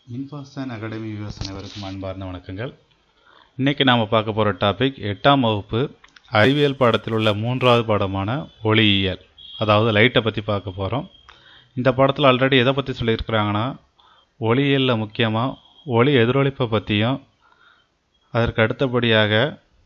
இன்ஃபாசன் academy viewers அனைவருக்கும் அன்பார்ந்த வணக்கங்கள் இன்றைக்கி நாம் பார்க்க போகிற டாபிக் எட்டாம் வகுப்பு அறிவியல் பாடத்தில் உள்ள மூன்றாவது பாடமான ஒளியியல் அதாவது லைட்டை பற்றி பார்க்க போகிறோம் இந்த பாடத்தில் ஆல்ரெடி எதை பற்றி சொல்லியிருக்கிறாங்கன்னா ஒளியியலில் முக்கியமாக ஒளி எதிரொலிப்பை பற்றியும் அதற்கு அடுத்தபடியாக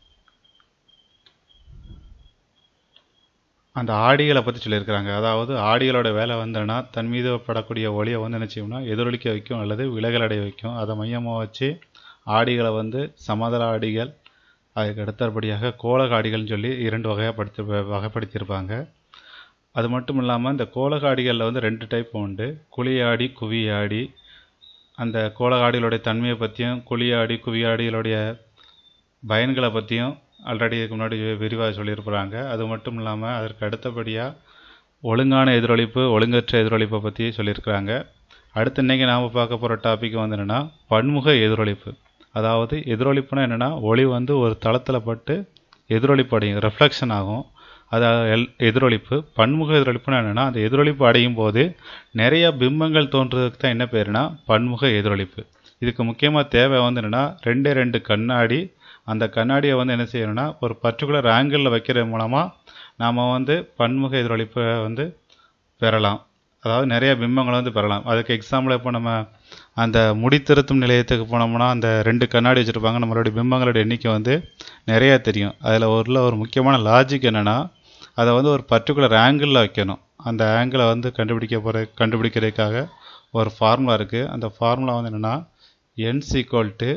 அந்த ஆடிகளை பற்றி சொல்லியிருக்கிறாங்க அதாவது ஆடிகளோட வேலை வந்துன்னா தன் மீது படக்கூடிய ஒளியை வந்து என்ன செய்யும்னா எதிரொலிக்க வைக்கும் அல்லது விலகலடைய வைக்கும் அதை மையமாக வச்சு ஆடிகளை வந்து சமதள ஆடிகள் அதுக்கு அடுத்தபடியாக கோலக ஆடிகள்னு சொல்லி இரண்டு வகையாக படுத்தி வகைப்படுத்தியிருப்பாங்க அது மட்டும் இல்லாமல் இந்த கோலக ஆடிகளில் வந்து ரெண்டு டைப் உண்டு குழியாடி குவியாடி அந்த கோலக ஆடிகளுடைய தன்மையை பற்றியும் குழியாடி குவியாடிகளுடைய பயன்களை பற்றியும் ஆல்ரெடி இதுக்கு முன்னாடி விரிவாக சொல்லியிருக்கிறாங்க அது மட்டும் இல்லாமல் அதற்கு அடுத்தபடியாக ஒழுங்கான எதிரொலிப்பு ஒழுங்கற்ற எதிரொலிப்பை பற்றி சொல்லியிருக்கிறாங்க அடுத்து இன்றைக்கி நாம் பார்க்க போகிற டாபிக் வந்து என்னென்னா பன்முக எதிரொலிப்பு அதாவது எதிரொலிப்புனா என்னென்னா ஒளி வந்து ஒரு தளத்தில் பட்டு எதிரொலிப்பு அடையும் ரெஃப்ளெக்ஷன் ஆகும் அது எல் எதிரொலிப்பு பன்முக எதிரொலிப்புனா என்னென்னா அந்த எதிரொலிப்பு அடையும் போது நிறைய பிம்பங்கள் தோன்றுறதுக்கு தான் என்ன பேருனா பன்முக எதிரொலிப்பு இதுக்கு முக்கியமாக தேவை வந்து என்னென்னா ரெண்டே ரெண்டு கண்ணாடி அந்த கண்ணாடியை வந்து என்ன செய்யணும்னா ஒரு பர்டிகுலர் ஆங்கிளில் வைக்கிறது மூலமாக நாம் வந்து பன்முக எதிரொலிப்பை வந்து பெறலாம் அதாவது நிறைய பிம்பங்களை வந்து பெறலாம் அதுக்கு எக்ஸாம்பிள் இப்போ நம்ம அந்த முடித்திருத்தும் நிலையத்துக்கு போனோம்னா அந்த ரெண்டு கண்ணாடி வச்சுருப்பாங்க நம்மளுடைய பிம்பங்களோட எண்ணிக்கை வந்து நிறைய தெரியும் அதில் ஒரு ஒரு முக்கியமான லாஜிக் என்னென்னா அதை வந்து ஒரு பர்டிகுலர் ஆங்கிளில் வைக்கணும் அந்த ஆங்கிளை வந்து கண்டுபிடிக்க போகிற கண்டுபிடிக்கிறதுக்காக ஒரு ஃபார்முலா இருக்குது அந்த ஃபார்முலா வந்து என்னென்னா என்ஸ் ஈக்குவல் டு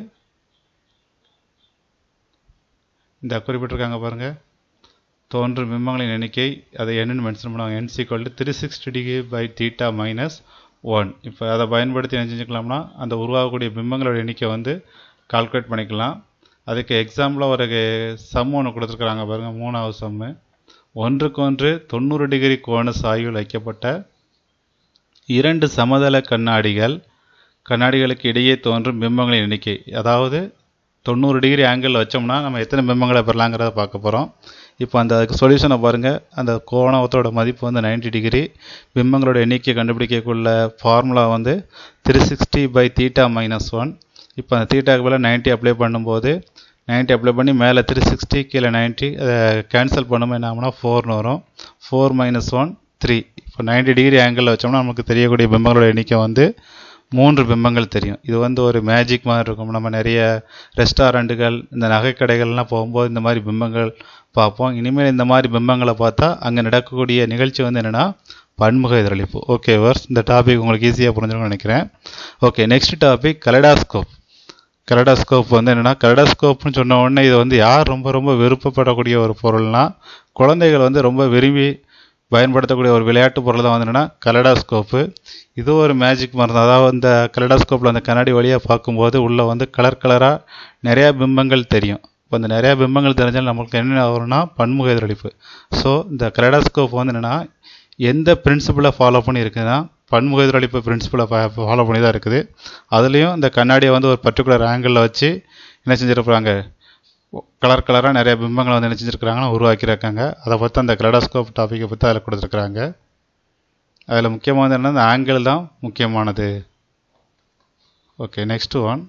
இந்த குறிப்பிட்டிருக்காங்க பாருங்கள் தோன்றும் பிம்பங்களின் எண்ணிக்கை அதை என்னென்னு மென்ஷன் பண்ணுவாங்க n equal to three sixty degree by theta minus one இப்போ அதை பயன்படுத்தி என்ன செஞ்சுக்கலாம்னா அந்த உருவாகக்கூடிய பிம்பங்களோட எண்ணிக்கை வந்து கால்குலேட் பண்ணிக்கலாம் அதுக்கு எக்ஸாம்பிளாக ஒரு சம் ஒன்று கொடுத்துருக்குறாங்க பாருங்கள் மூணாவது சம்மு ஒன்றுக்கு ஒன்று தொண்ணூறு டிகிரி கோண சாய்வில் வைக்கப்பட்ட இரண்டு சமதள கண்ணாடிகள் கண்ணாடிகளுக்கு இடையே தோன்றும் பிம்பங்களின் எண்ணிக்கை அதாவது தொண்ணூறு டிகிரி ஆங்கிளில் வச்சோம்னா நம்ம எத்தனை பிம்பங்களை பெறலாங்கிறத பார்க்க போகிறோம் இப்போ அந்த அதுக்கு சொல்யூஷனை பாருங்கள் அந்த கோணத்தோட மதிப்பு வந்து நைன்டி டிகிரி பிம்பங்களோட எண்ணிக்கை கண்டுபிடிக்கக்குள்ள ஃபார்முலா வந்து three sixty by theta minus one இப்போ அந்த தீட்டாக்கு மேலே நைன்ட்டி அப்ளை பண்ணும்போது நைன்ட்டி அப்ளை பண்ணி மேலே த்ரீ சிக்ஸ்டி கீழே நைன்ட்டி அதை கேன்சல் பண்ணும்போது என்ன ஆகும்னா ஃபோர்னு வரும் ஃபோர் மைனஸ் ஒன் த்ரீ இப்போ நைன்டி டிகிரி ஆங்கிளில் வச்சோம்னா நமக்கு தெரியக்கூடிய பிம்பங்களோட எண்ணிக்கை வந்து மூன்று பிம்பங்கள் தெரியும் இது வந்து ஒரு மேஜிக் மாதிரி இருக்கும் நம்ம நிறைய ரெஸ்டாரண்ட்டுகள் இந்த நகைக்கடைகள்லாம் போகும்போது இந்த மாதிரி பிம்பங்கள் பார்ப்போம் இனிமேல் இந்த மாதிரி பிம்பங்களை பார்த்தா அங்கே நடக்கக்கூடிய நிகழ்ச்சி வந்து என்னென்னா பன்முக எதிரொலிப்பு ஓகே வர்ஸ் இந்த டாபிக் உங்களுக்கு ஈஸியாக புரிஞ்சுக்கணும்னு நினைக்கிறேன் okay next topic kaleidoscope kaleidoscope வந்து என்னென்னா கலடாஸ்கோப்னு சொன்ன உடனே இது வந்து யார் ரொம்ப ரொம்ப விருப்பப்படக்கூடிய ஒரு பொருள்னால் குழந்தைகள் வந்து ரொம்ப விரும்பி பயன்படுத்தக்கூடிய ஒரு விளையாட்டு பொருள் தான் வந்து என்னென்னா கலடாஸ்கோப்பு இது ஒரு மேஜிக் மாதிரி தான் அதாவது இந்த கலடாஸ்கோப்பில் அந்த கண்ணாடி வழியாக பார்க்கும்போது உள்ளே வந்து கலர் கலராக நிறையா பிம்பங்கள் தெரியும் இப்போ இந்த நிறையா பிம்பங்கள் தெரிஞ்சால் நம்மளுக்கு என்ன வரும்னா பன்முக எதிரொலிப்பு ஸோ இந்த கலடாஸ்கோப் வந்து என்னென்னா எந்த பிரின்சிபலை ஃபாலோ பண்ணி இருக்குதுன்னா பன்முக எதிரொலிப்பு பிரின்சிபலை ஃபாலோ பண்ணி தான் இருக்குது அதுலேயும் இந்த கண்ணாடியை வந்து ஒரு பர்டிகுலர் ஆங்கிளில் வச்சு என்ன செஞ்சுருப்பாங்க கலர் கலராக நிறைய பிம்பங்களை வந்து என்ன செஞ்சுருக்கிறாங்கன்னா உருவாக்கியிருக்காங்க அதை பற்றி அந்த கிரடாஸ்கோப் டாப்பிக்கை பற்றி அதில் கொடுத்துருக்குறாங்க அதில் முக்கியமானது என்ன அந்த ஆங்கிள் தான் முக்கியமானது ஓகே நெக்ஸ்ட் ஒன்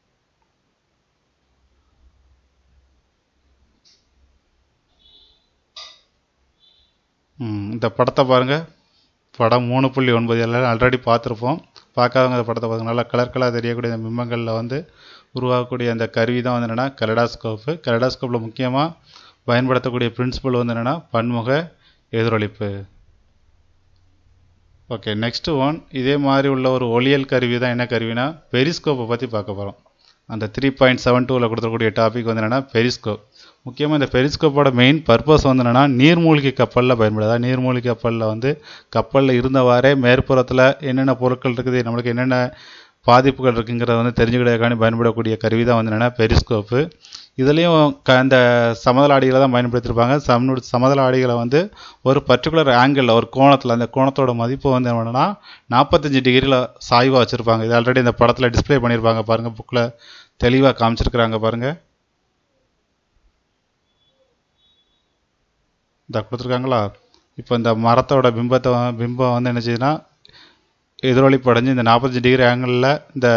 இந்த படத்தை பாருங்கள் படம் மூணு புள்ளி ஒன்பது எல்லாம் ஆல்ரெடி பார்த்துருப்போம் பார்க்காதவங்க அந்த படத்தை பாருங்கள் நல்லா கலர் கலராக தெரியக்கூடிய அந்த பிம்பங்களில் வந்து உருவாகக்கூடிய அந்த கருவி தான் வந்து என்னென்னா கலடாஸ்கோப்பு கலடாஸ்கோப்பில் முக்கியமாக பயன்படுத்தக்கூடிய பிரின்சிபல் வந்து என்னென்னா பன்முக எதிரொலிப்பு ஓகே நெக்ஸ்ட்டு ஒன் இதே மாதிரி உள்ள ஒரு ஒளியல் கருவி தான் என்ன கருவினா பெரிஸ்கோப்பை பற்றி பார்க்க போகிறோம் அந்த த்ரீ பாயிண்ட் செவன் டூவில் கொடுத்துருக்கூடிய டாபிக் வந்து என்னென்னா பெரிஸ்கோப் முக்கியமாக இந்த பெரிஸ்கோப்போட மெயின் பர்பஸ் வந்து என்னென்னா நீர்மூழ்கி கப்பலில் பயன்படுது அதாவது நீர்மூழ்கி கப்பலில் வந்து கப்பலில் இருந்தவாறே மேற்புறத்தில் என்னென்ன பொருட்கள் இருக்குது நம்மளுக்கு என்னென்ன பாதிப்புகள் இருக்குங்கிறத வந்து தெரிஞ்சுக்கிறதுக்காண்டி பயன்படக்கூடிய கருவி தான் வந்து என்னென்னா பெரிஸ்கோப்பு இதுலேயும் க அந்த சமதள ஆடிகளை தான் பயன்படுத்தியிருப்பாங்க சம சமதள ஆடிகளை வந்து ஒரு பர்டிகுலர் ஆங்கிளில் ஒரு கோணத்தில் அந்த கோணத்தோட மதிப்பு வந்து என்னென்னா நாற்பத்தஞ்சு டிகிரியில் சாய்வாக வச்சுருப்பாங்க இது ஆல்ரெடி இந்த படத்தில் டிஸ்பிளே பண்ணியிருப்பாங்க பாருங்கள் புக்கில் தெளிவாக காமிச்சிருக்கிறாங்க பாருங்கள் இந்த கொடுத்துருக்காங்களா இப்போ இந்த மரத்தோட பிம்பத்தை பிம்பம் வந்து என்ன செய்யுதுன்னா எதிரொலிப்பு அடைஞ்சு இந்த நாற்பத்தஞ்சு டிகிரி ஆங்கிளில் இந்த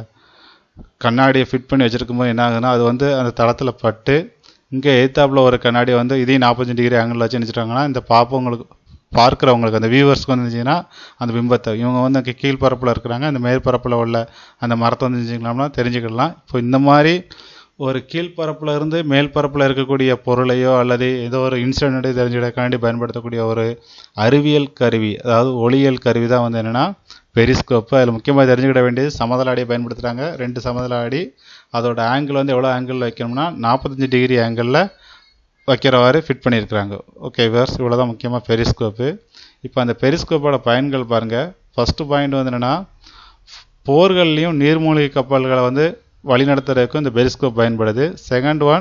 கண்ணாடியை ஃபிட் பண்ணி வச்சுருக்கும்போது என்ன ஆகுதுன்னா அது வந்து அந்த தளத்தில் பட்டு இங்கே எய்த்தாப்பில் ஒரு கண்ணாடி வந்து இதையும் நாற்பத்தஞ்சு டிகிரி ஆங்கிளில் வச்சு நினச்சிட்டாங்கன்னா இந்த பார்ப்பவங்களுக்கு பார்க்குறவங்களுக்கு அந்த வியூவர்ஸ்க்கு வந்து இருந்துச்சுன்னா அந்த பிம்பத்தை இவங்க வந்து அங்கே கீழ்ப்பரப்பில் இருக்கிறாங்க அந்த மேற்பரப்பில் உள்ள அந்த மரத்தை வந்து செஞ்சுக்கலாம்னா தெரிஞ்சுக்கலாம் இப்போ இந்த மாதிரி ஒரு கீழ்ப்பரப்பில் இருந்து மேல் பரப்பில் இருக்கக்கூடிய பொருளையோ அல்லது ஏதோ ஒரு இன்சிடென்ட்டை தெரிஞ்சுக்கிறதுக்காண்டி பயன்படுத்தக்கூடிய ஒரு அறிவியல் கருவி அதாவது ஒளியியல் கருவி தான் வந்து என்னென்னா பெரிஸ்கோப்பு அதில் முக்கியமாக தெரிஞ்சுக்கிட வேண்டியது சமதள ஆடியை பயன்படுத்துகிறாங்க ரெண்டு சமதள ஆடி அதோட ஆங்கிள் வந்து எவ்வளோ ஆங்கிள் வைக்கணும்னா நாற்பத்தஞ்சு டிகிரி ஆங்கிளில் வைக்கிறவாறு ஃபிட் பண்ணியிருக்கிறாங்க ஓகே வேர்ஸ் இவ்வளோ தான் முக்கியமாக பெரிஸ்கோப்பு இப்போ அந்த பெரிஸ்கோப்போட பயன்கள் பாருங்கள் ஃபஸ்ட்டு பாயிண்ட் வந்து என்னென்னா போர்கள்லையும் நீர்மூழ்கி கப்பல்களை வந்து வழிநடத்துறதுக்கும் இந்த பெரிஸ்கோப் பயன்படுது செகண்ட் ஒன்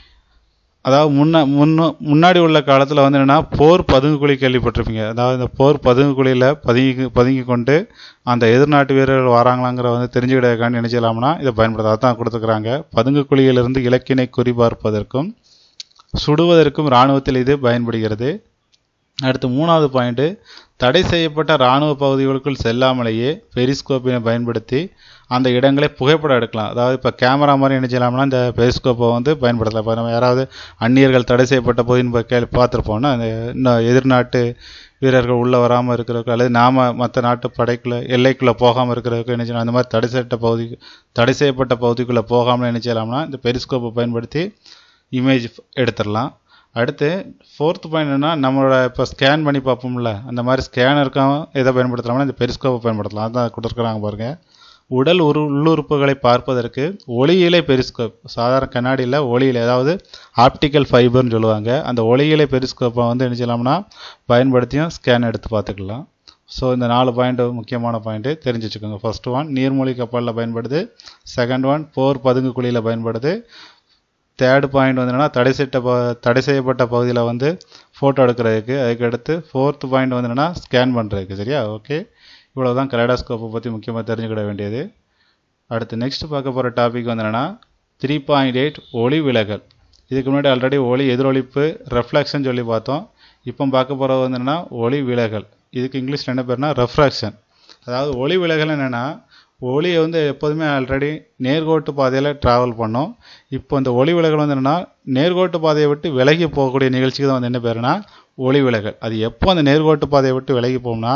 அதாவது முன்ன முன்ன முன்னாடி உள்ள காலத்தில் வந்து என்னென்னா போர் பதுங்குக்குழி கேள்விப்பட்டிருப்பீங்க அதாவது இந்த போர் பதுங்குக்குழியில் பதுங்கி பதுங்கி கொண்டு அந்த எதிர்நாட்டு வீரர்கள் வராங்களாங்கிற வந்து தெரிஞ்சுக்கிட்டதுக்காண்டி நினைச்சலாம்னா இதை பயன்படுத்த அதான் கொடுத்துக்கிறாங்க பதுங்குக்குழியிலிருந்து இலக்கினை குறிபார்ப்பதற்கும் சுடுவதற்கும் இராணுவத்தில் இது பயன்படுகிறது அடுத்து மூணாவது பாயிண்ட்டு தடை செய்யப்பட்ட இராணுவ பகுதிகளுக்குள் செல்லாமலேயே பெரிஸ்கோப்பினை பயன்படுத்தி அந்த இடங்களை புகைப்படம் எடுக்கலாம் அதாவது இப்போ கேமரா மாதிரி என்ன செய்யலாம்னா இந்த பெரிஸ்கோப்பை வந்து பயன்படுத்தலாம் இப்போ நம்ம யாராவது அந்நியர்கள் தடை செய்யப்பட்ட பகுதின்னு கேள்வி பார்த்துருப்போம்னா அந்த இன்னும் எதிர்நாட்டு வீரர்கள் உள்ளே வராமல் இருக்கிறதுக்கு அல்லது நாம் மற்ற நாட்டு படைக்குள்ளே எல்லைக்குள்ளே போகாமல் இருக்கிறதுக்கு என்ன செய்யலாம் அந்த மாதிரி தடை செய்யப்பட்ட பகுதி தடை செய்யப்பட்ட பகுதிக்குள்ளே போகாமல் என்ன செய்யலாம்னா இந்த பெரிஸ்கோப்பை பயன்படுத்தி இமேஜ் எடுத்துடலாம் அடுத்து ஃபோர்த் பாயிண்ட் என்னன்னா நம்மளோட இப்போ ஸ்கேன் பண்ணி பார்ப்போம்ல அந்த மாதிரி ஸ்கேனருக்கும் எதை பயன்படுத்தலாம்னா இந்த பெரிஸ்கோப்பை பயன்படுத்தலாம் அதான் கொடுத்துருக்குறாங்க பாருங்க உடல் உரு உள்ளுறுப்புகளை பார்ப்பதற்கு ஒளியிலை பெரிஸ்கோப் சாதாரண கண்ணாடியில் ஒளியிலை அதாவது ஆப்டிக்கல் ஃபைபர்னு சொல்லுவாங்க அந்த ஒளியிலை பெரிஸ்கோப்பை வந்து என்ன செய்யலாம்னா பயன்படுத்தியும் ஸ்கேன் எடுத்து பார்த்துக்கலாம் ஸோ இந்த நாலு பாயிண்ட் முக்கியமான பாயிண்ட்டு தெரிஞ்சு வச்சுக்கோங்க ஃபர்ஸ்ட் ஒன் நீர்மூழ்கி கப்பலில் பயன்படுது செகண்ட் ஒன் போர் பதுங்கு குழியில் பயன்படுது தேர்ட் பாயிண்ட் வந்து என்னன்னா தடை செய்யப்பட்ட ப- தடை செய்யப்பட்ட பகுதியில் வந்து ஃபோட்டோ எடுக்கிறதுக்கு அதுக்கு அடுத்து ஃபோர்த் பாயிண்ட் வந்து என்னன்னா ஸ்கேன் பண்ணுறதுக்கு சரியா ஓகே இவ்வளோ தான் கலைடாஸ்கோப்பை பற்றி முக்கியமாக தெரிஞ்சுக்கிட வேண்டியது அடுத்து நெக்ஸ்ட் பார்க்க போகிற டாபிக் வந்து என்னன்னா த்ரீ பாயிண்ட் எயிட் ஒளி விலகல் இதுக்கு முன்னாடி ஆல்ரெடி ஒளி எதிரொலிப்பு ரெஃப்ளெக்ஷன் சொல்லி பார்த்தோம் இப்போ பார்க்க போகிறது வந்து என்னன்னா ஒளி விலகல் இதுக்கு இங்கிலீஷில் என்ன பேருனா ரெஃப்ராக்ஷன் அதாவது ஒளி விலகல் என்னென்னா ஒளியை வந்து எப்போதுமே ஆல்ரெடி நேர்கோட்டு பாதையில் ட்ராவல் பண்ணோம் இப்போ இந்த ஒளி விலகல் வந்து என்னென்னா நேர்கோட்டு பாதையை விட்டு விலகி போகக்கூடிய நிகழ்ச்சிக்கு தான் வந்து என்ன பேருனா ஒளி விலகல் அது எப்போ அந்த நேர்கோட்டு பாதையை விட்டு விலகி போகும்னா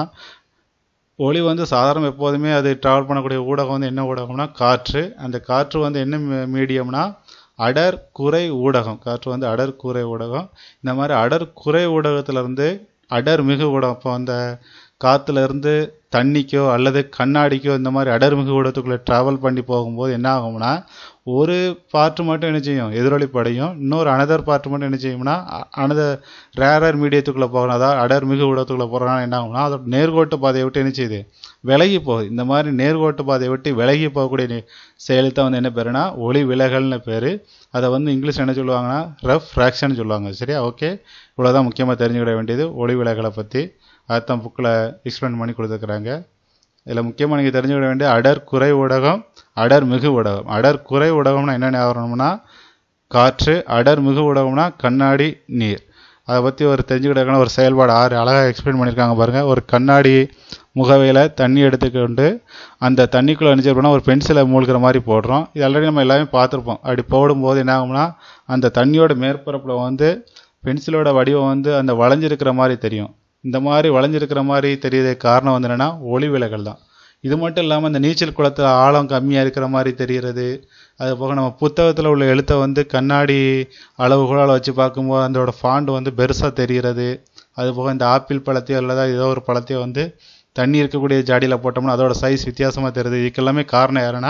ஒளி வந்து சாதாரண எப்போதுமே அது ட்ராவல் பண்ணக்கூடிய ஊடகம் வந்து என்ன ஊடகம்னா காற்று அந்த காற்று வந்து என்ன மீடியம்னா அடர் குறை ஊடகம் காற்று வந்து அடர் குறை ஊடகம் இந்த மாதிரி அடர் குறை ஊடகத்திலிருந்து அடர் மிகு ஊடகம் இப்போ அந்த காத்துல இருந்து தண்ணிக்கோ அல்லது கண்ணாடிக்கோ இந்த மாதிரி அடர்மிகு ஊடகத்துக்குள்ளே ட்ராவல் பண்ணி போகும்போது என்ன ஆகும்னா ஒரு பார்ட் மட்டும் என்ன செய்யும் எதிரொலிப்பு அடையும் இன்னொரு அனதர் பார்ட் மட்டும் என்ன செய்யும்னா அனதர் ரேரர் மீடியத்துக்குள்ளே போகணும் அதாவது அடர் மிகு ஊடகத்துக்குள்ளே போகிறனால என்ன ஆகும்னா அதோட நேர்கோட்டு பாதையை விட்டு என்ன செய்யுது விலகி போகுது இந்த மாதிரி நேர்கோட்டு பாதையை விட்டு விலகி போகக்கூடிய நி- செயல் தான் வந்து என்ன பேருனா ஒளி விலகல்னு பேர் அதை வந்து இங்கிலீஷ் என்ன சொல்லுவாங்கன்னா ரஃப் ஃப்ராக்ஷன் சொல்லுவாங்க சரியா ஓகே இவ்வளோதான் முக்கியமாக தெரிஞ்சுக்கிட வேண்டியது ஒளி விலகலை பற்றி அதான் புக்கில் எக்ஸ்பிளைன் பண்ணி கொடுத்துருக்குறாங்க இதில் முக்கியமாக நீங்கள் தெரிஞ்சுக்கிட வேண்டிய அடர் குறை ஊடகம் அடர் மிகு ஊடகம் அடர் குறை ஊடகம்னா என்னென்ன ஆகணும்னா காற்று அடர் மிகு ஊடகம்னா கண்ணாடி நீர் அதை பற்றி ஒரு தெரிஞ்சுக்கிட்டக்கான ஒரு செயல்பாடு ஆறு அழகாக எக்ஸ்பிளைன் பண்ணியிருக்காங்க பாருங்கள் ஒரு கண்ணாடி முகவையில் தண்ணி எடுத்துக்கொண்டு அந்த தண்ணிக்குள்ளே நினச்சிருப்போம்னா ஒரு பென்சிலை மூழ்கிற மாதிரி போடுறோம் இது ஆல்ரெடி நம்ம எல்லாமே பார்த்துருப்போம் அப்படி போடும்போது என்ன ஆகும்னா அந்த தண்ணியோட மேற்பரப்பில் வந்து பென்சிலோட வடிவம் வந்து அந்த வளைஞ்சிருக்கிற மாதிரி தெரியும் இந்த மாதிரி வளைஞ்சிருக்கிற மாதிரி தெரியறதுக்கு காரணம் வந்து என்னென்னா ஒளி விலகல் தான் இது மட்டும் இல்லாமல் இந்த நீச்சல் குளத்தில் ஆழம் கம்மியாக இருக்கிற மாதிரி தெரிகிறது அது போக நம்ம புத்தகத்தில் உள்ள எழுத்தை வந்து கண்ணாடி அளவுகோலால் வச்சு பார்க்கும்போது அதோட ஃபாண்ட் வந்து பெருசாக தெரிகிறது அது போக இந்த ஆப்பிள் பழத்தையோ அல்லது ஏதோ ஒரு பழத்தையோ வந்து தண்ணி இருக்கக்கூடிய ஜாடியில் போட்டோம்னா அதோட சைஸ் வித்தியாசமாக தெரியுது இதுக்கெல்லாமே காரணம் யாருன்னா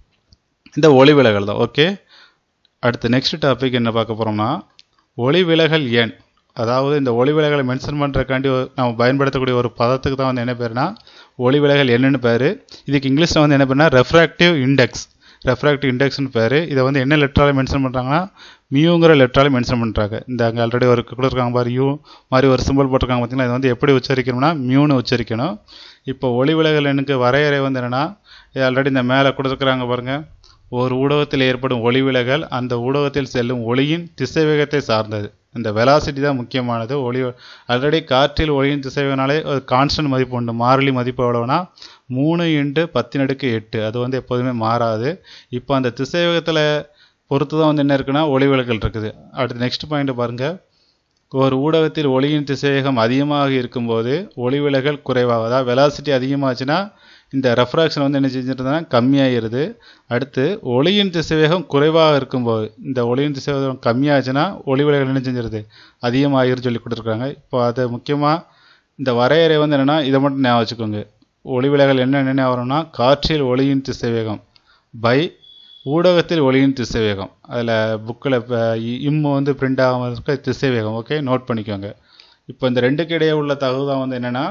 இந்த ஒளி விலகல் தான் ஓகே அடுத்து நெக்ஸ்ட் டாபிக் என்ன பார்க்க போகிறோம்னா ஒளி விலகல் எண் அதாவது இந்த ஒளி விலகலை மென்ஷன் பண்ணுறக்காண்டி நம்ம பயன்படுத்தக்கூடிய ஒரு பதத்துக்கு தான் வந்து என்ன பேருனா ஒளி விலகல் என்னன்னு பேர் இதுக்கு இங்கிலீஷில் வந்து என்ன பேருனா ரெஃப்ராக்டிவ் இண்டெக்ஸ் ரெஃப்ராக்டிவ் இண்டெக்ஸ்னு பேர் இதை வந்து என்ன லெட்டரால் மென்ஷன் பண்ணுறாங்கன்னா மியூங்கிற லெட்டரால் மென்ஷன் பண்ணுறாங்க இந்த அங்கே ஆல்ரெடி ஒரு கொடுத்துருக்காங்க பாரு யூ மாதிரி ஒரு சிம்பிள் போட்டிருக்காங்க பார்த்தீங்களா இது வந்து எப்படி உச்சரிக்கணும்னா மியூன்னு உச்சரிக்கணும் இப்போ ஒளி விலகல் எண்ணுக்கு வரையறை வந்து என்னென்னா இது ஆல்ரெடி இந்த மேலே கொடுத்துருக்குறாங்க பாருங்கள் ஒரு ஊடகத்தில் ஏற்படும் ஒளி விலகல் அந்த ஊடகத்தில் செல்லும் ஒளியின் திசைவேகத்தை சார்ந்தது இந்த வெலாசிட்டி தான் முக்கியமானது ஒளி ஆல்ரெடி காற்றில் ஒளியின் திசைவேகனாலே ஒரு கான்ஸ்டன்ட் மதிப்பு உண்டு மாறிலி மதிப்பு எவ்வளோனா மூணு இன்ட்டு பத்தின் அடுக்கு எட்டு அது வந்து எப்போதுமே மாறாது இப்போ அந்த திசைவேகத்தில் பொறுத்து தான் வந்து என்ன இருக்குன்னா ஒளி விலகல் இருக்குது அடுத்து நெக்ஸ்ட் பாயிண்ட் பாருங்கள் ஒரு ஊடகத்தில் ஒளியின் திசைவேகம் அதிகமாக இருக்கும்போது ஒளி விலகல் குறைவாக அதாவது வெலாசிட்டி அதிகமாச்சுன்னா இந்த ரெஃப்ராக்ஷன் வந்து என்ன செஞ்சிருந்ததுன்னா கம்மியாகிடுது அடுத்து ஒளியின் திசைவேகம் குறைவாக இருக்கும்போது இந்த ஒளியின் திசைவேகம் கம்மியாச்சுன்னா ஒளி விலகல் என்ன செஞ்சிருது அதிகமாகிருன்னு சொல்லி கொடுத்துருக்காங்க இப்போ அது முக்கியமாக இந்த வரையறை வந்து என்னென்னா இதை மட்டும் ஞாபகம் வச்சுக்கோங்க ஒளி விலகல் என்ன என்ன வரும்னா காற்றில் ஒளியின் திசைவேகம் பை ஊடகத்தில் ஒளியின் திசைவேகம் அதில் புக்கில் இம்மு வந்து பிரிண்ட் ஆகாமல் இருக்க திசைவேகம் ஓகே நோட் பண்ணிக்கோங்க இப்போ இந்த ரெண்டுக்கு இடையே உள்ள தகவல் தான் வந்து என்னென்னா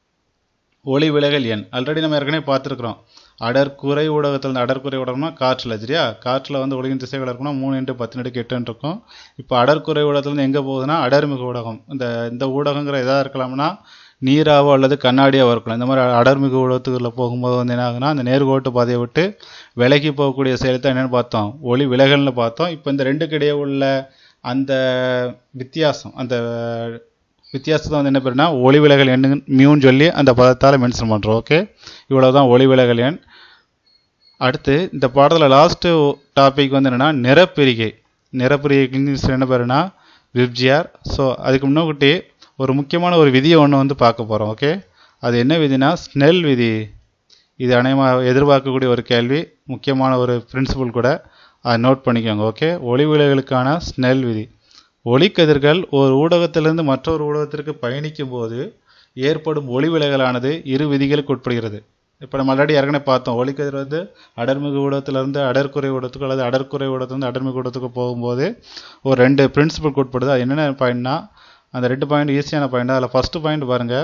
ஒளி விலகல் எண் ஆல்ரெடி நம்ம ஏற்கனவே பார்த்துருக்குறோம் அடர்குறை ஊடகத்தில் இந்த அடர்குறை ஊடகம்னா காற்றில் சரியா காற்றில் வந்து ஒளியின் திசைகள் இருக்குன்னா மூணு இன்ட்டு பத்து நடுக்கு எட்டுன்னு இருக்கும் இப்போ அடர்குறை ஊடகத்துலேருந்து எங்கே போகுதுன்னா அடர்மிகு ஊடகம் இந்த இந்த ஊடகங்கிற எதாக இருக்கலாம்னா நீராவோ அல்லது கண்ணாடியாவோ இருக்கலாம் இந்த மாதிரி அடர்மிகு ஊடகத்துக்குள்ள போகும்போது வந்து என்ன ஆகுதுன்னா அந்த நேர்கோட்டு பாதையை விட்டு விலகி போகக்கூடிய செயல் தான் என்னென்னு பார்த்தோம் ஒளி விலகல்னு பார்த்தோம் இப்போ இந்த ரெண்டுக்கு இடையே உள்ள அந்த வித்தியாசம் அந்த வித்தியாசத்தை வந்து என்ன பேருனா ஒளி விலகல் எண்ணு மியூன்னு சொல்லி அந்த பதத்தால் மென்ஷன் பண்ணுறோம் ஓகே இவ்வளோ தான் ஒளி விலகல் எண் அடுத்து இந்த பாடத்தில் லாஸ்ட்டு டாபிக் வந்து என்னென்னா நிறப்பிரிகை நிறப்பிரிகைக்கு இங்கிலீஷில் என்ன பேருனா விப்ஜிஆர் ஸோ அதுக்கு முன்னாடி ஒரு முக்கியமான ஒரு விதியை ஒன்று வந்து பார்க்க போகிறோம் ஓகே அது என்ன விதினா ஸ்னெல் விதி இது அநேகமாக எதிர்பார்க்கக்கூடிய ஒரு கேள்வி முக்கியமான ஒரு பிரின்சிபல் கூட அதை நோட் பண்ணிக்கோங்க ஓகே ஒளி விலகலுக்கான ஸ்னெல் விதி ஒளிக்கதிர்கள் ஒரு ஊடகத்திலிருந்து மற்றொரு ஊடகத்திற்கு பயணிக்கும் போது ஏற்படும் ஒளி விலகலானது இரு விதிகளுக்கு உட்படுகிறது இப்போ நம்ம ஆல்ரெடி ஏற்கனவே பார்த்தோம் ஒளிக்கதிர் வந்து அடர்மிகு ஊடகத்திலிருந்து அடர்குறை ஊடகத்துக்கு அல்லது அடர்குறை ஊடகத்திலிருந்து அடர்மிகு ஊடகத்துக்கு போகும்போது ஒரு ரெண்டு பிரின்சிபல் உட்படுது அது என்னென்ன பாயிண்ட்னா அந்த ரெண்டு பாயிண்ட் ஈஸியான பாயிண்ட் அதில் ஃபஸ்ட்டு பாயிண்ட் பாருங்கள்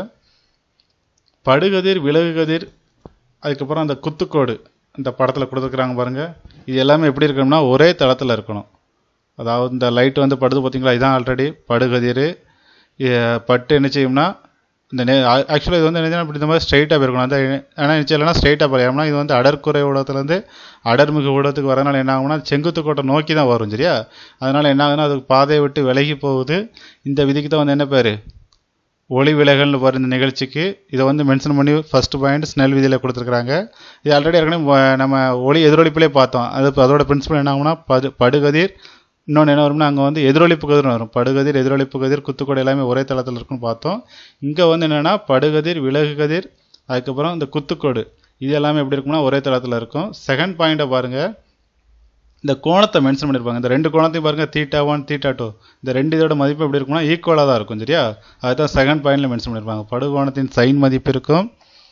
படுகதிர் விலகுகதிர் அதுக்கப்புறம் அந்த குத்துக்கோடு இந்த படத்தில் கொடுத்துருக்குறாங்க பாருங்கள் இது எல்லாமே எப்படி இருக்கணும்னா ஒரே தளத்தில் இருக்கணும் அதாவது இந்த லைட் வந்து படுது பார்த்தீங்களா இதான் ஆல்ரெடி படுகதிர் பட்டு என்ன செய்யும்னா இந்த நே ஆக்சுவலாக இது வந்து என்ன இப்படி இந்த மாதிரி ஸ்ட்ரைட்டாக போயிருக்கணும் அந்த ஆனால் நிச்சயம் இல்லைனா ஸ்ட்ரைட்டாக போயிடும் இது வந்து அடர்குறை ஊடகத்துலேருந்து அடர்மிகு ஊடகத்துக்கு வரனால என்ன ஆகும்னா செங்குத்து கோட்டை நோக்கி தான் வரும் சரியா அதனால் என்ன ஆகுதுன்னா அதுக்கு பாதையை விட்டு விலகி போகுது இந்த விதிக்கு தான் வந்து என்ன பேர் ஒளி விலகல்னு பாரு இந்த நிகழ்ச்சிக்கு இதை வந்து மென்ஷன் பண்ணி ஃபர்ஸ்ட் பாயிண்ட் ஸ்னெல் விதியில் கொடுத்துருக்குறாங்க இது ஆல்ரெடி ஏற்கனவே நம்ம ஒளி எதிரொலிப்பிலே பார்த்தோம் அது அதோட பிரின்சிபல் என்ன ஆகும்னா படு படுகதிர் இன்னொன்று என்ன வரும்னா அங்கே வந்து எதிரொலிப்பு கதிர் வரும் படுகதிர் எதிரொலிப்பு கதிர் குத்துக்கோடு எல்லாமே ஒரே தளத்தில் இருக்குன்னு பார்த்தோம் இங்கே வந்து என்னென்னா படுகதிர் விலகு கதிர் அதுக்கப்புறம் இந்த குத்துக்கோடு இது எல்லாமே எப்படி இருக்கும்னா ஒரே தளத்தில் இருக்கும் செகண்ட் பாயிண்ட்டை பாருங்கள் இந்த கோணத்தை மென்ஷன் பண்ணியிருப்பாங்க இந்த ரெண்டு கோணத்தையும் பாருங்கள் தீட்டா ஒன் தீட்டா டூ இந்த ரெண்டு இதோட மதிப்பு எப்படி இருக்கும்னா ஈக்குவலாக தான் இருக்கும் சரியா அதுதான் செகண்ட் பாயிண்டில் மென்ஷன் பண்ணியிருப்பாங்க படுகோணத்தின் சைன் மதிப்பு இருக்கும்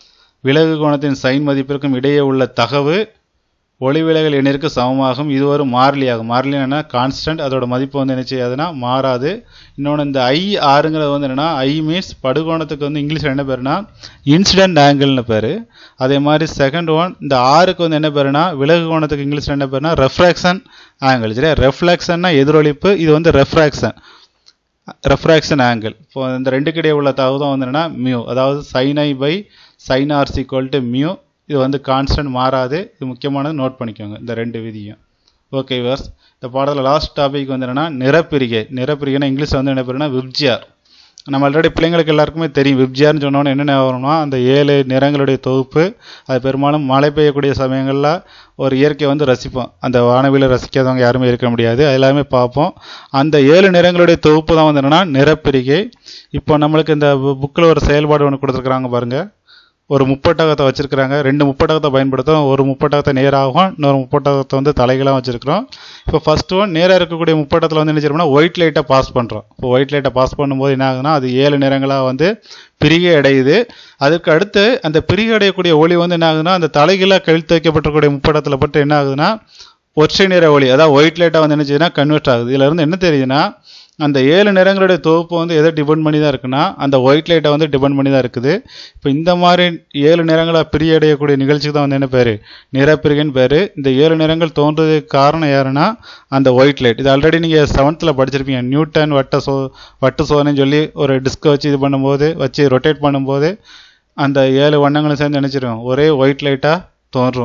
விலகு கோணத்தின் சைன் மதிப்பிற்கும் இடையே உள்ள தகவு ஒளி விலகல் எண்ணிற்கு சமமாகும் இது ஒரு மாறிலியாகும் மாறிலினா கான்ஸ்டன்ட் அதோட மதிப்பு வந்து என்ன செய்யாதுன்னா மாறாது இன்னொன்று இந்த ஐ ஆறுங்கிறது வந்து என்னென்னா ஐ மீன்ஸ் படுகோணத்துக்கு வந்து இங்கிலீஷில் என்ன பேருனா இன்சிடென்ட் ஆங்கிள்னு பேர் அதே மாதிரி செகண்ட் ஒன் இந்த ஆறுக்கு வந்து என்ன பேருனா விலகு கோணத்துக்கு இங்கிலீஷில் என்ன பேருனா ரெஃப்ராக்ஷன் ஆங்கிள் சரியா ரெஃப்ளாக்ஷன்னா எதிரொலிப்பு இது வந்து ரெஃப்ராக்ஷன் ரெஃப்ராக்ஷன் ஆங்கிள் இப்போ இந்த ரெண்டுக்கு இடையே உள்ள தகவல் தான் வந்து என்னென்னா மியூ அதாவது sine i by sine r is equal to mu இது வந்து கான்ஸ்டன்ட் மாறாது இது முக்கியமானது நோட் பண்ணிக்கோங்க இந்த ரெண்டு விதியும் ஓகே வர்ஸ் இந்த பாடத்தில் லாஸ்ட் டாபிக் வந்து என்னென்னா நிறப்பிரிகை நிறப்பிரிகைனா இங்கிலீஷில் வந்து என்ன பேருனா விப்ஜிஆர் நம்ம ஆல்ரெடி பிள்ளைங்களுக்கு எல்லாருக்குமே தெரியும் விப்ஜிஆர்னு சொன்னோன்னே என்னென்ன வரும்னா அந்த ஏழு நிறங்களுடைய தொகுப்பு அது பெரும்பாலும் மழை பெய்யக்கூடிய சமயங்களில் ஒரு இயற்கையை வந்து ரசிப்போம் அந்த வானவியில் ரசிக்காதவங்க யாருமே இருக்க முடியாது அது எல்லாமே பார்ப்போம் அந்த ஏழு நிறங்களுடைய தொகுப்பு தான் வந்து என்னென்னா நிறப்பிரிகை இப்போ நம்மளுக்கு இந்த புக்கில் ஒரு செயல்பாடு ஒன்று கொடுத்துருக்குறாங்க பாருங்கள் ஒரு முப்பட்டகத்தை வச்சுருக்கிறாங்க ரெண்டு முப்பட்டகத்தை பயன்படுத்தும் ஒரு முப்பட்டகத்தை நேராகவும் இன்னொரு முப்பட்டகத்தை வந்து தலைகளாக வச்சுருக்கிறோம் இப்போ ஃபஸ்ட்டு ஒன் நேராக இருக்கக்கூடிய முப்பட்டகத்தில் வந்து என்ன செய்யணும்னா ஒயிட் லைட்டை பாஸ் பண்ணுறோம் இப்போ ஒயிட் லைட்டை பாஸ் பண்ணும்போது என்ன ஆகுதுன்னா அது ஏழு நிறங்களாக வந்து பிரிகை அடையுது அதுக்கு அடுத்து அந்த பிரிகை அடையக்கூடிய ஒளி வந்து என்ன ஆகுதுன்னா அந்த தலைகளாக கழுத்து வைக்கப்பட்டிருக்கக்கூடிய முப்பட்டத்தில் பட்டு என்ன ஆகுதுன்னா ஒற்றை நிற ஒளி அதாவது ஒயிட் லைட்டாக வந்து என்ன செய்யுதுன்னா கன்வெர்ட் ஆகுது இதில் இருந்து என்ன தெரியுதுன்னா அந்த ஏழு நிறங்களுடைய தொகுப்பு வந்து எதை டிபெண்ட் பண்ணி தான் இருக்குன்னா அந்த ஒயிட் லைட்டை வந்து டிபெண்ட் பண்ணி தான் இருக்குது இப்போ இந்த மாதிரி ஏழு நிறங்களாக பிரியடையக்கூடிய நிகழ்ச்சிக்கு தான் வந்து என்ன பேர் நிறப்பிரிகைன்னு பேர் இந்த ஏழு நிறங்கள் தோன்றதுக்கு காரணம் யாருன்னா அந்த ஒயிட் லைட் இது ஆல்ரெடி நீங்கள் செவன்த்தில் படிச்சிருப்பீங்க நியூட்டன் வட்ட சோ வட்டு சோதனைன்னு சொல்லி ஒரு டிஸ்கை வச்சு இது பண்ணும்போது வச்சு ரொட்டேட் பண்ணும்போது அந்த ஏழு வண்ணங்களும் சேர்ந்து நினச்சிரும் ஒரே ஒயிட் லைட்டாக தோன்றும்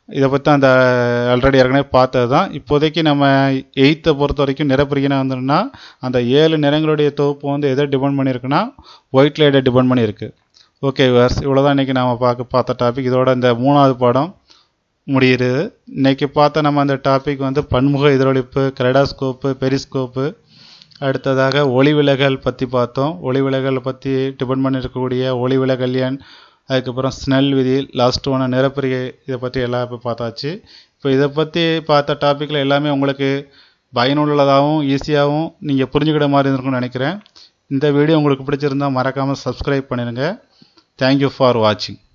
இதை பற்றி அந்த ஆல்ரெடி ஏற்கனவே பார்த்தது தான் இப்போதைக்கு நம்ம எயித்தை பொறுத்த வரைக்கும் நிறப்பிரிக்கணும் வந்துன்னா அந்த ஏழு நிறங்களுடைய தொகுப்பு வந்து எதை டிபெண்ட் பண்ணியிருக்குன்னா ஒயிட் லைட்டை டிபெண்ட் பண்ணியிருக்கு ஓகே வர்ஸ் இவ்வளோ தான் இன்றைக்கி நம்ம பார்க்க பார்த்த டாபிக் இதோட இந்த மூணாவது பாடம் முடிகிறது இன்றைக்கி பார்த்த நம்ம அந்த டாபிக் வந்து பன்முக எதிரொலிப்பு கரடாஸ்கோப்பு பெரிஸ்கோப்பு அடுத்ததாக ஒளி விலகல் பற்றி பார்த்தோம் ஒளி விலகல் பற்றி டிபெண்ட் பண்ணியிருக்கக்கூடிய ஒளி விலகல் எண் அதுக்கப்புறம் ஸ்னெல் விதி லாஸ்ட் ஒன்று நிரப்பிரிகை இதை பற்றி எல்லாம் இப்போ பார்த்தாச்சு இப்போ இதை பற்றி பார்த்த டாப்பிக்கில் எல்லாமே உங்களுக்கு பயனுள்ளதாகவும் ஈஸியாகவும் நீங்கள் புரிஞ்சுக்கிற மாதிரி இருந்திருக்கும்னு நினைக்கிறேன் இந்த வீடியோ உங்களுக்கு பிடிச்சிருந்தால் மறக்காமல் சப்ஸ்கிரைப் பண்ணிடுங்க தேங்க்யூ ஃபார் வாட்சிங்